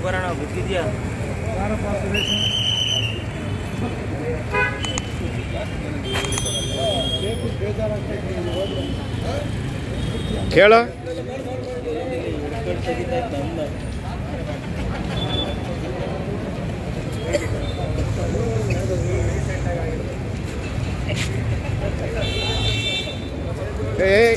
ಬರೋಣ ಗೊತ್ತಿದ್ಯಾ ಕೇಳ ಏಯ್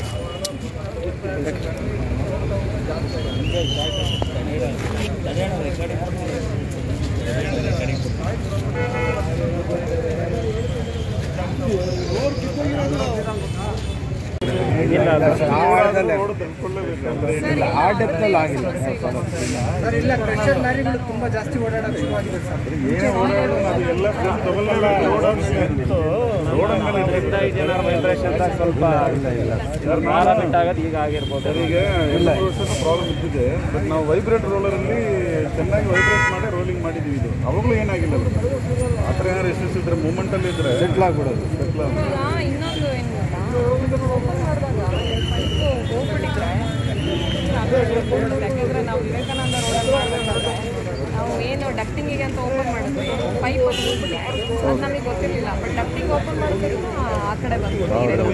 ಆ ಡೆಪ್ತಲ್ಲಿ ಆಗಿಲ್ಲ ಸರ್ ಇಲ್ಲ ಕ್ರಷರ್ ಲಾರಿಗಳು ತುಂಬಾ ಜಾಸ್ತಿ ಓಡಾಡೋದು ಶುರುವಾಗಿದೆ ಸರ್ ಸ್ವಲ್ಪ ಆಗೋದು ಈಗ ಆಗಿರ್ಬೋದು ಈಗ ಎಲ್ಲ ವರ್ಷನೂ ಪ್ರಾಬ್ಲಮ್ ಇದ್ದಿದೆ ಬಟ್ ನಾವು ವೈಬ್ರೇಟ್ ರೋಲರಲ್ಲಿ ಚೆನ್ನಾಗಿ ವೈಬ್ರೇಟ್ ಮಾಡಿ ರೋಲಿಂಗ್ ಮಾಡಿದ್ದೀವಿ ಇದು ಅವಾಗಲೂ ಏನಾಗಿಲ್ಲ ಅದು. ಆ ಥರ ಏನಾದ್ರು ಎಷ್ಟೆಷ್ಟು ಇದ್ರೆ ಮೂಮೆಂಟಲ್ಲಿ ಇದ್ರೆ ಸೆಟ್ಲ್ ಆಗ್ಬಿಡೋದು ಸೆಟ್ಲ್ ಇವಾಗ ಇನ್ನೊಂದು ಏನು ಗೊತ್ತಾ ಓಪನ್ ಮಾಡಿದಾಗ ಪೈಪು ಹೋಗ್ಬಿಟ್ಟಿದ್ರೆ ಅದು ಹೋಗ್ಬಿಡುತ್ತೆ. ಯಾಕೆಂದ್ರೆ ನಾವು ವಿವೇಕಾನಂದ ರೋಡಲ್ಲಿ ಮಾಡಬೇಕಾದ್ರೆ ನಾವು ಏನು ಡಕ್ಟಿಂಗಿಗೆ ಅಂತ ಓಪನ್ ಮಾಡಿದ್ವಿ ಪೈಪ್ ಅದು ಹೋಗ್ಬಿಟ್ಟಿತ್ತು ಅದು ನಮಗೆ ಗೊತ್ತಿರಲಿಲ್ಲ ಬಟ್ ಡಕ್ಟಿಂಗ್ ಓಪನ್ ಮಾಡಿದ್ರೆ ಆ ಕಡೆ ಬಂತು ನೀರೆಲ್ಲ.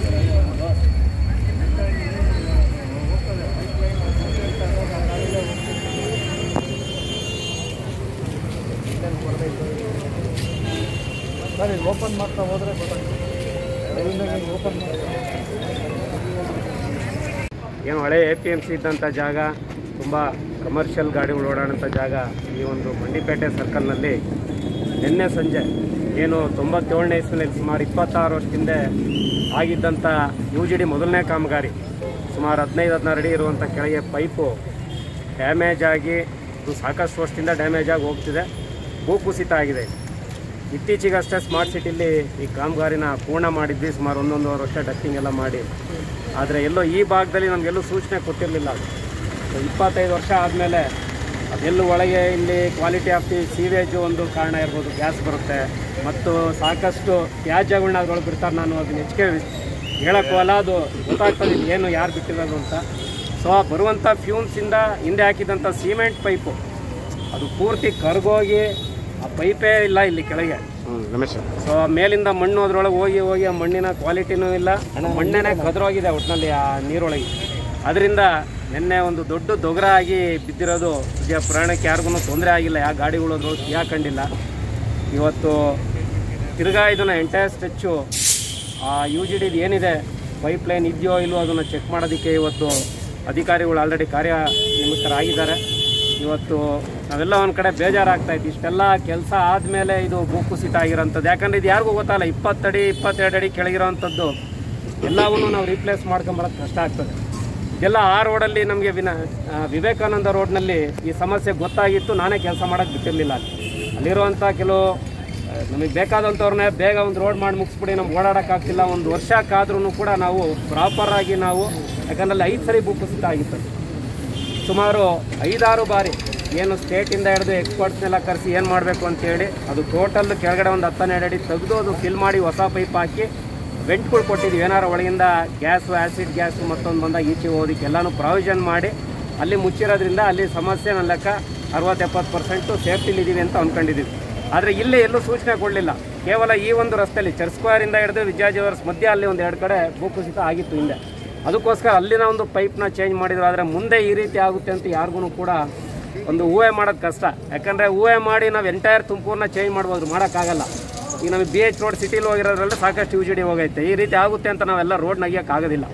ಸರ್ ಇದು ಓಪನ್ ಮಾಡ್ತಾ ಹೋದ್ರೆ ಗೊತ್ತಾಗ್ತದೆ ಓಪನ್ ಮಾಡ್ತಾ ಏನು ಹಳೆ ಎ ಪಿ ಎಮ್ ಸಿ ಇದ್ದಂಥ ಜಾಗ ತುಂಬ ಕಮರ್ಷಿಯಲ್ ಗಾಡಿಗಳು ಓಡಾಡೋಂಥ ಜಾಗ ಈ ಒಂದು ಮಂಡಿಪೇಟೆ ಸರ್ಕಲ್ನಲ್ಲಿ ನಿನ್ನೆ ಸಂಜೆ ಏನು ತೊಂಬತ್ತೇಳನೇ ಇಸ್ವಿನಲ್ಲಿ ಸುಮಾರು ಇಪ್ಪತ್ತಾರು ವರ್ಷದಿಂದ ಆಗಿದ್ದಂಥ ಯು ಜಿ ಡಿ ಮೊದಲನೇ ಕಾಮಗಾರಿ ಸುಮಾರು ಹದಿನೈದು ಹದಿನಾರು ಅಡಿ ಇರುವಂಥ ಕೆಳಗೆ ಪೈಪು ಡ್ಯಾಮೇಜ್ ಆಗಿ ಇದು ಸಾಕಷ್ಟು ವರ್ಷದಿಂದ ಡ್ಯಾಮೇಜ್ ಆಗಿ ಹೋಗ್ತಿದೆ ಭೂಕುಸಿತ ಆಗಿದೆ ಇತ್ತೀಚೆಗಷ್ಟೇ ಸ್ಮಾರ್ಟ್ ಸಿಟಿಲಿ ಈ ಕಾಮಗಾರಿನ ಪೂರ್ಣ ಮಾಡಿದ್ವಿ ಸುಮಾರು ಒಂದೊಂದೂವರೆ ವರ್ಷ ಡಕ್ಟಿಂಗ್ ಎಲ್ಲ ಮಾಡಿ ಆದರೆ ಎಲ್ಲೋ ಈ ಭಾಗದಲ್ಲಿ ನಮಗೆಲ್ಲೂ ಸೂಚನೆ ಕೊಟ್ಟಿರಲಿಲ್ಲ ಅದು ಸೊ ಇಪ್ಪತ್ತೈದು ವರ್ಷ ಆದಮೇಲೆ ಅದೆಲ್ಲೂ ಒಳಗೆ ಇಲ್ಲಿ ಕ್ವಾಲಿಟಿ ಆಫ್ ದಿ ಸೀವೇಜು ಒಂದು ಕಾರಣ ಇರ್ಬೋದು ಗ್ಯಾಸ್ ಬರುತ್ತೆ ಮತ್ತು ಸಾಕಷ್ಟು ತ್ಯಾಜ್ಯಗಳನ್ನ ಅದ್ರೊಳಗೆ ಬಿಡ್ತಾರೆ ನಾನು ಅದನ್ನ ಹೆಚ್ಚಿಗೆ ಹೇಳೋಕ್ಕೂ ಅಲ್ಲ ಅದು ಗೊತ್ತಾಗ್ತದೆ ಇದು ಏನು ಯಾರು ಬಿಟ್ಟಿರೋದು ಅಂತ ಸೊ ಆ ಬರುವಂಥ ಫ್ಯೂಮ್ಸಿಂದ ಹಿಂದೆ ಹಾಕಿದಂಥ ಸಿಮೆಂಟ್ ಪೈಪು ಅದು ಪೂರ್ತಿ ಕರ್ಗೋಗಿ ಆ ಪೈಪೇ ಇಲ್ಲ ಇಲ್ಲಿ ಕೆಳಗೆ ಹ್ಞೂ ರಮೇಶ್ ಸೊ ಮೇಲಿಂದ ಮಣ್ಣು ಅದ್ರೊಳಗೆ ಹೋಗಿ ಹೋಗಿ ಆ ಮಣ್ಣಿನ ಕ್ವಾಲಿಟಿನೂ ಇಲ್ಲ ಮಣ್ಣನೇ ಕದ್ರೋಗಿದೆ ಒಟ್ಟಿನಲ್ಲಿ ಆ ನೀರೊಳಗೆ ಅದರಿಂದ ನಿನ್ನೆ ಒಂದು ದೊಡ್ಡ ದೊಗರ ಆಗಿ ಬಿದ್ದಿರೋದು ಈಗ ಪ್ರಾಣಕ್ಕೆ ಯಾರಿಗೂ ತೊಂದರೆ ಆಗಿಲ್ಲ ಯಾವ ಗಾಡಿಗಳು ಅದ್ರೊಳಗೆ ಸಿಗಾಕೊಂಡಿಲ್ಲ ಇವತ್ತು ತಿರ್ಗಾ ಇದನ್ನು ಎಂಟೈರ್ ಸ್ಟ್ರೆಚ್ಚು ಆ ಯು ಜಿ ಡಿದು ಏನಿದೆ ಪೈಪ್ ಲೈನ್ ಇದೆಯೋ ಇಲ್ವೋ ಅದನ್ನು ಚೆಕ್ ಮಾಡೋದಕ್ಕೆ ಇವತ್ತು ಅಧಿಕಾರಿಗಳು ಆಲ್ರೆಡಿ ಕಾರ್ಯ ನಿಮಿತ್ತರಾಗಿದ್ದಾರೆ ಇವತ್ತು ನಾವೆಲ್ಲ ಒಂದು ಕಡೆ ಬೇಜಾರಾಗ್ತಾ ಇತ್ತು ಇಷ್ಟೆಲ್ಲ ಕೆಲಸ ಆದಮೇಲೆ ಇದು ಭೂಕುಸಿತ ಆಗಿರೋಂಥದ್ದು ಯಾಕಂದ್ರೆ ಇದು ಯಾರಿಗೂ ಗೊತ್ತಲ್ಲ ಇಪ್ಪತ್ತಡಿ ಇಪ್ಪತ್ತೆರಡು ಅಡಿ ಕೆಳಗಿರೋವಂಥದ್ದು ಎಲ್ಲವನ್ನೂ ನಾವು ರೀಪ್ಲೇಸ್ ಮಾಡ್ಕೊಂಬರೋದು ಕಷ್ಟ ಆಗ್ತದೆ ಇದೆಲ್ಲ ಆ ರೋಡಲ್ಲಿ ನಮಗೆ ವಿನ ಆ, ವಿವೇಕಾನಂದ ರೋಡ್ನಲ್ಲಿ ಈ ಸಮಸ್ಯೆ ಗೊತ್ತಾಗಿತ್ತು ನಾನೇ ಕೆಲಸ ಮಾಡೋಕ್ಕೆ ಬಿಟ್ಟಿರಲಿಲ್ಲ ಅಲ್ಲಿ ಅಲ್ಲಿರುವಂಥ ಕೆಲವು ನಮಗೆ ಬೇಕಾದಂಥವ್ರನ್ನೇ ಬೇಗ ಒಂದು ರೋಡ್ ಮಾಡಿ ಮುಗಿಸ್ಬಿಡಿ ನಮ್ಗೆ ಓಡಾಡೋಕ್ಕಾಗ್ತಿಲ್ಲ ಒಂದು ವರ್ಷಕ್ಕಾದ್ರೂ ಕೂಡ ನಾವು ಪ್ರಾಪರಾಗಿ ನಾವು ಯಾಕಂದ್ರೆ ಅಲ್ಲಿ ಐದು ಸರಿ ಭೂಕುಸಿತ ಆಗಿತ್ತು ಸುಮಾರು ಐದಾರು ಬಾರಿ ಏನು ಸ್ಟೇಟಿಂದ ಹಿಡಿದು ಎಕ್ಸ್ಪರ್ಟ್ಸ್ನೆಲ್ಲ ಕರೆಸಿ ಏನು ಮಾಡಬೇಕು ಅಂತೇಳಿ ಅದು ಟೋಟಲ್ ಕೆಳಗಡೆ ಒಂದು ಹತ್ತನ್ನೆರಡು ಅಡಿ ತೆಗೆದು ಅದು ಫಿಲ್ ಮಾಡಿ ಹೊಸ ಪೈಪ್ ಹಾಕಿ ವೆಂಟ್ಗಳು ಕೊಟ್ಟಿದ್ವಿ ಏನಾರು ಒಳಗಿಂದ ಗ್ಯಾಸು ಆ್ಯಸಿಡ್ ಗ್ಯಾಸು ಮತ್ತೊಂದು ಬಂದಾಗ ಈಚೆ ಹೋಗೋದಕ್ಕೆ ಎಲ್ಲನೂ ಪ್ರಾವಿಷನ್ ಮಾಡಿ ಅಲ್ಲಿ ಮುಚ್ಚಿರೋದ್ರಿಂದ ಅಲ್ಲಿ ಸಮಸ್ಯೆ ನನ್ನ ಲೆಕ್ಕ ಅರವತ್ತು ಎಪ್ಪತ್ತು ಪರ್ಸೆಂಟು ಸೇಫ್ಟಿಲಿದ್ದೀವಿ ಅಂತ ಅಂದ್ಕೊಂಡಿದ್ದೀವಿ ಆದರೆ ಇಲ್ಲಿ ಎಲ್ಲೂ ಸೂಚನೆ ಕೊಡಲಿಲ್ಲ ಕೇವಲ ಈ ಒಂದು ರಸ್ತೆಯಲ್ಲಿ ಚರ್ಚ್ ಸ್ಕ್ವೇರಿಂದ ಹಿಡಿದು ವಿಜಯಜವರ್ಸ್ ಮಧ್ಯೆ ಅಲ್ಲಿ ಒಂದು ಎರಡು ಕಡೆ ಭೂಕುಸಿತ ಆಗಿತ್ತು ಹಿಂದೆ ಅದಕ್ಕೋಸ್ಕರ ಅಲ್ಲಿನ ಒಂದು ಪೈಪ್ನ ಚೇಂಜ್ ಮಾಡಿದ್ರು ಆದರೆ ಮುಂದೆ ಈ ರೀತಿ ಆಗುತ್ತೆ ಅಂತ ಯಾರಿಗೂ ಕೂಡ ಒಂದು ಊಹೆ ಮಾಡೋದು ಕಷ್ಟ ಯಾಕಂದರೆ ಊಹೆ ಮಾಡಿ ನಾವು ಎಂಟೈರ್ ತುಮಕೂರನ್ನ ಚೇಂಜ್ ಮಾಡ್ಬೋದು ಮಾಡೋಕ್ಕಾಗಲ್ಲ ಈಗ ನಮಗೆ ಬಿ ಎಚ್ ರೋಡ್ ಸಿಟಿಲಿ ಹೋಗಿರೋದ್ರಲ್ಲಿ ಸಾಕಷ್ಟು ಯು ಜಿ ಡಿ ಹೋಗೈತೆ ಈ ರೀತಿ ಆಗುತ್ತೆ ಅಂತ ನಾವೆಲ್ಲ ರೋಡ್ ನಗಿಯೋಕ್ಕಾಗೋದಿಲ್ಲ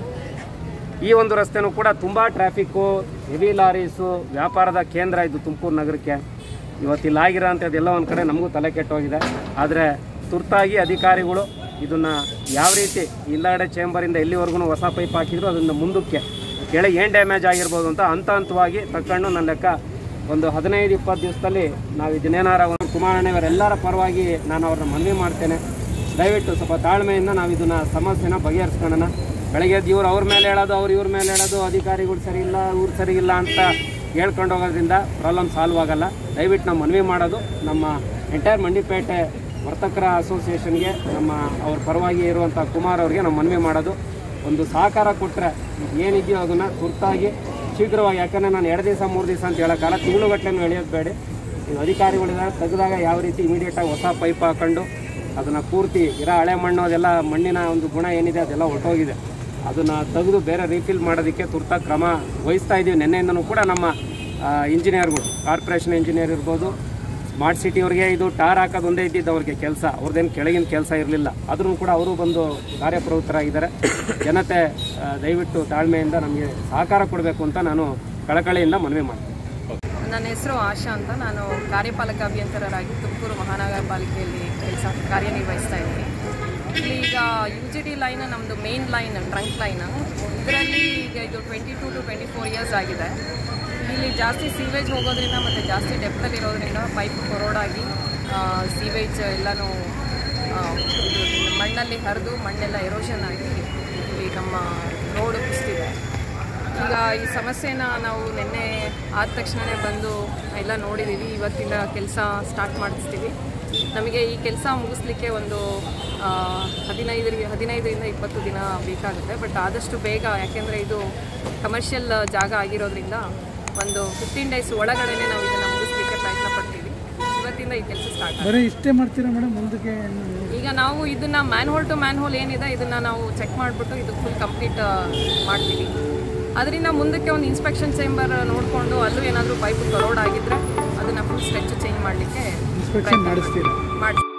ಈ ಒಂದು ರಸ್ತೆನೂ ಕೂಡ ತುಂಬ ಟ್ರಾಫಿಕ್ಕು ಹೆವಿ ಲಾರೀಸು ವ್ಯಾಪಾರದ ಕೇಂದ್ರ ಇದು ತುಮಕೂರು ನಗರಕ್ಕೆ ಇವತ್ತು ಇಲ್ಲಿ ಆಗಿರೋ ಅಂಥದ್ದೆಲ್ಲ ಒಂದು ಕಡೆ ನಮಗೂ ತಲೆ ಕೆಟ್ಟೋಗಿದೆ ಆದರೆ ತುರ್ತಾಗಿ ಅಧಿಕಾರಿಗಳು ಇದನ್ನು ಯಾವ ರೀತಿ ಇಲ್ಲಾಡೆ ಚೇಂಬರಿಂದ ಎಲ್ಲಿವರೆಗೂ ಹೊಸ ಪೈಪ್ ಹಾಕಿದ್ರು ಅದನ್ನು ಮುಂದಕ್ಕೆ ಕೆಳಗೆ ಏನು ಡ್ಯಾಮೇಜ್ ಆಗಿರ್ಬೋದು ಅಂತ ಹಂತ ಹಂತವಾಗಿ ತಗೊಂಡು ನನ್ನ ಲೆಕ್ಕ ಒಂದು ಹದಿನೈದು ಇಪ್ಪತ್ತು ದಿವಸದಲ್ಲಿ ನಾವು ಇದನ್ನೇನಾರ ಒಂದು ಕುಮಾರಣ್ಣವರೆಲ್ಲರ ಪರವಾಗಿ ನಾನು ಅವ್ರನ್ನ ಮನವಿ ಮಾಡ್ತೇನೆ ದಯವಿಟ್ಟು ಸ್ವಲ್ಪ ತಾಳ್ಮೆಯಿಂದ ನಾವು ಇದನ್ನು ಸಮಸ್ಯೆನ ಬಗೆಹರಿಸ್ಕೊಳ್ಳೋಣ ಬೆಳಗ್ಗೆ ಎದ್ದು ಇವ್ರು ಅವ್ರ ಮೇಲೆ ಹೇಳೋದು ಅವ್ರು ಇವ್ರ ಮೇಲೆ ಹೇಳೋದು ಅಧಿಕಾರಿಗಳು ಸರಿ ಇಲ್ಲ ಇವ್ರು ಸರಿ ಇಲ್ಲ ಅಂತ ಹೇಳ್ಕೊಂಡು ಹೋಗೋದ್ರಿಂದ ಪ್ರಾಬ್ಲಮ್ ಸಾಲ್ವ್ ಆಗಲ್ಲ ದಯವಿಟ್ಟು ನಾವು ಮನವಿ ಮಾಡೋದು ನಮ್ಮ ಎಂಟೈರ್ ಮಂಡಿಪೇಟೆ ವರ್ತಕರ ಅಸೋಸಿಯೇಷನ್ಗೆ ನಮ್ಮ ಅವ್ರ ಪರವಾಗಿ ಇರುವಂಥ ಕುಮಾರ್ ಅವ್ರಿಗೆ ನಾವು ಮನವಿ ಮಾಡೋದು ಒಂದು ಸಹಕಾರ ಕೊಟ್ಟರೆ ಏನಿದೆಯೋ ಅದನ್ನು ತುರ್ತಾಗಿ ಶೀಘ್ರವಾಗಿ ಯಾಕಂದರೆ ನಾನು ಎರಡು ದಿವಸ ಮೂರು ದಿವಸ ಅಂತ ಹೇಳೋಕ್ಕಲ್ಲ ತಿಂಗಳುಗಟ್ಟಲೆ ಎಳೆಯೋದು ಬೇಡ ಇನ್ನು ಅಧಿಕಾರಿಗಳಿದ್ದಾರೆ ತೆಗೆದಾಗ ಯಾವ ರೀತಿ ಇಮಿಡಿಯೇಟಾಗಿ ಹೊಸ ಪೈಪ್ ಹಾಕೊಂಡು ಅದನ್ನು ಪೂರ್ತಿ ಇರೋ ಹಳೆ ಮಣ್ಣು ಅದೆಲ್ಲ ಮಣ್ಣಿನ ಒಂದು ಗುಣ ಏನಿದೆ ಅದೆಲ್ಲ ಹೊರಟೋಗಿದೆ ಅದನ್ನು ತೆಗೆದು ಬೇರೆ ರೀಫಿಲ್ ಮಾಡೋದಕ್ಕೆ ತುರ್ತಾಗಿ ಕ್ರಮ ವಹಿಸ್ತಾ ಇದ್ದೀವಿ ನಿನ್ನೆಯಿಂದನೂ ಕೂಡ ನಮ್ಮ ಇಂಜಿನಿಯರ್ಗಳು ಕಾರ್ಪೊರೇಷನ್ ಇಂಜಿನಿಯರ್ ಇರ್ಬೋದು ಸ್ಮಾರ್ಟ್ ಸಿಟಿಯವ್ರಿಗೆ ಇದು ಟಾರ್ ಹಾಕೋದು ಒಂದೇ ಇದ್ದಿದ್ದು ಅವ್ರಿಗೆ ಕೆಲಸ ಅವ್ರದ್ದೇನು ಕೆಳಗಿನ ಕೆಲಸ ಇರಲಿಲ್ಲ ಆದ್ರೂ ಕೂಡ ಅವರು ಬಂದು ಕಾರ್ಯಪ್ರವೃತ್ತರಾಗಿದ್ದಾರೆ ಜನತೆ ಆ, ದಯವಿಟ್ಟು ತಾಳ್ಮೆಯಿಂದ ನಮಗೆ ಸಹಕಾರ ಕೊಡಬೇಕು ಅಂತ ನಾನು ಕಳಕಳಿಯಿಂದ ಮನವಿ ಮಾಡ್ತೀನಿ ನನ್ನ ಹೆಸರು ಆಶಾ ಅಂತ ನಾನು ಕಾರ್ಯಪಾಲಕ ಅಭಿಯಂತರರಾಗಿ ತುಮಕೂರು ಮಹಾನಗರ ಪಾಲಿಕೆಯಲ್ಲಿ ಕೆಲಸ ಕಾರ್ಯನಿರ್ವಹಿಸ್ತಾ ಇದ್ದೀನಿ ಇಲ್ಲಿ ಈಗ ಯು ಜಿ ಡಿ ಲೈನ್ ನಮ್ಮದು ಮೇನ್ ಲೈನ್ ಟ್ರಂಕ್ ಲೈನ್ ಇದರಲ್ಲಿ ಈಗ ಇದು twenty two to twenty four years ಆಗಿದೆ ಇಲ್ಲಿ ಜಾಸ್ತಿ ಸೀವೇಜ್ ಹೋಗೋದ್ರಿಂದ ಮತ್ತು ಜಾಸ್ತಿ ಡೆಪ್ತಲ್ಲಿ ಇರೋದ್ರಿಂದ ಪೈಪ್ ಕೊರೋಡಾಗಿ ಸೀವೇಜ್ ಎಲ್ಲನೂ ಆ, ಇದು ಮಣ್ಣಲ್ಲಿ ಹರಿದು ಮಣ್ಣೆಲ್ಲ ಎರೋಷನ್ ಆಗಿ ಇಲ್ಲಿ ನಮ್ಮ ರೋಡ್ ಕುಸಿದಿದೆ ಈಗ ಈ ಸಮಸ್ಯೆನ ನಾವು ನಿನ್ನೆ ಆದ ತಕ್ಷಣವೇ ಬಂದು ಎಲ್ಲ ನೋಡಿದ್ದೀವಿ ಇವತ್ತಿಂದ ಕೆಲಸ ಸ್ಟಾರ್ಟ್ ಮಾಡಿಸ್ತೀವಿ ನಮಗೆ ಈ ಕೆಲಸ ಮುಗಿಸ್ಲಿಕ್ಕೆ ಒಂದು ಆ, ಹದಿನೈದರಿಗೆ ಹದಿನೈದರಿಂದ ಇಪ್ಪತ್ತು ದಿನ ಬೇಕಾಗುತ್ತೆ ಬಟ್ ಆದಷ್ಟು ಬೇಗ ಯಾಕೆಂದರೆ ಇದು ಕಮರ್ಷಿಯಲ್ ಜಾಗ ಆಗಿರೋದ್ರಿಂದ ಒಂದು ಫಿಫ್ಟೀನ್ ಡೇಸ್ ಒಳಗಡೆನೆ ನಾವು ಇದನ್ನು ಮುಗಿಸ್ಲಿಕ್ಕೆ ಪ್ರಯತ್ನ ಪಡ್ತೀವಿ ಇವತ್ತಿಂದ ಈ ಕೆಲಸ ಸ್ಟಾರ್ಟ್ ಆಗುತ್ತೆ ಬರೀ ಇಷ್ಟೇ ಮಾಡ್ತೀರಾ ಮೇಡಮ್ ಮುಂದಕ್ಕೆ ಈಗ ನಾವು ಇದನ್ನ manhole to manhole ಏನಿದೆ ಇದನ್ನ ನಾವು ಚೆಕ್ ಮಾಡಿಬಿಟ್ಟು ಇದು ಫುಲ್ ಕಂಪ್ಲೀಟ್ ಮಾಡ್ತೀವಿ ಅದರಿಂದ ಮುಂದಕ್ಕೆ ಒಂದು ಇನ್ಸ್ಪೆಕ್ಷನ್ ಚೇಂಬರ್ ನೋಡಿಕೊಂಡು ಅಲ್ಲೂ ಏನಾದರೂ ಪೈಪ್ ಕರೋಡ್ ಆಗಿದ್ರೆ ಅದನ್ನ ಫುಲ್ ಸ್ಟ್ರೆಚ್ ಚೇಂಜ್ ಮಾಡಲಿಕ್ಕೆ ಇನ್ಸ್ಪೆಕ್ಷನ್ ಮಾಡಿಸ್ತೀರಾ ಮಾಡಿ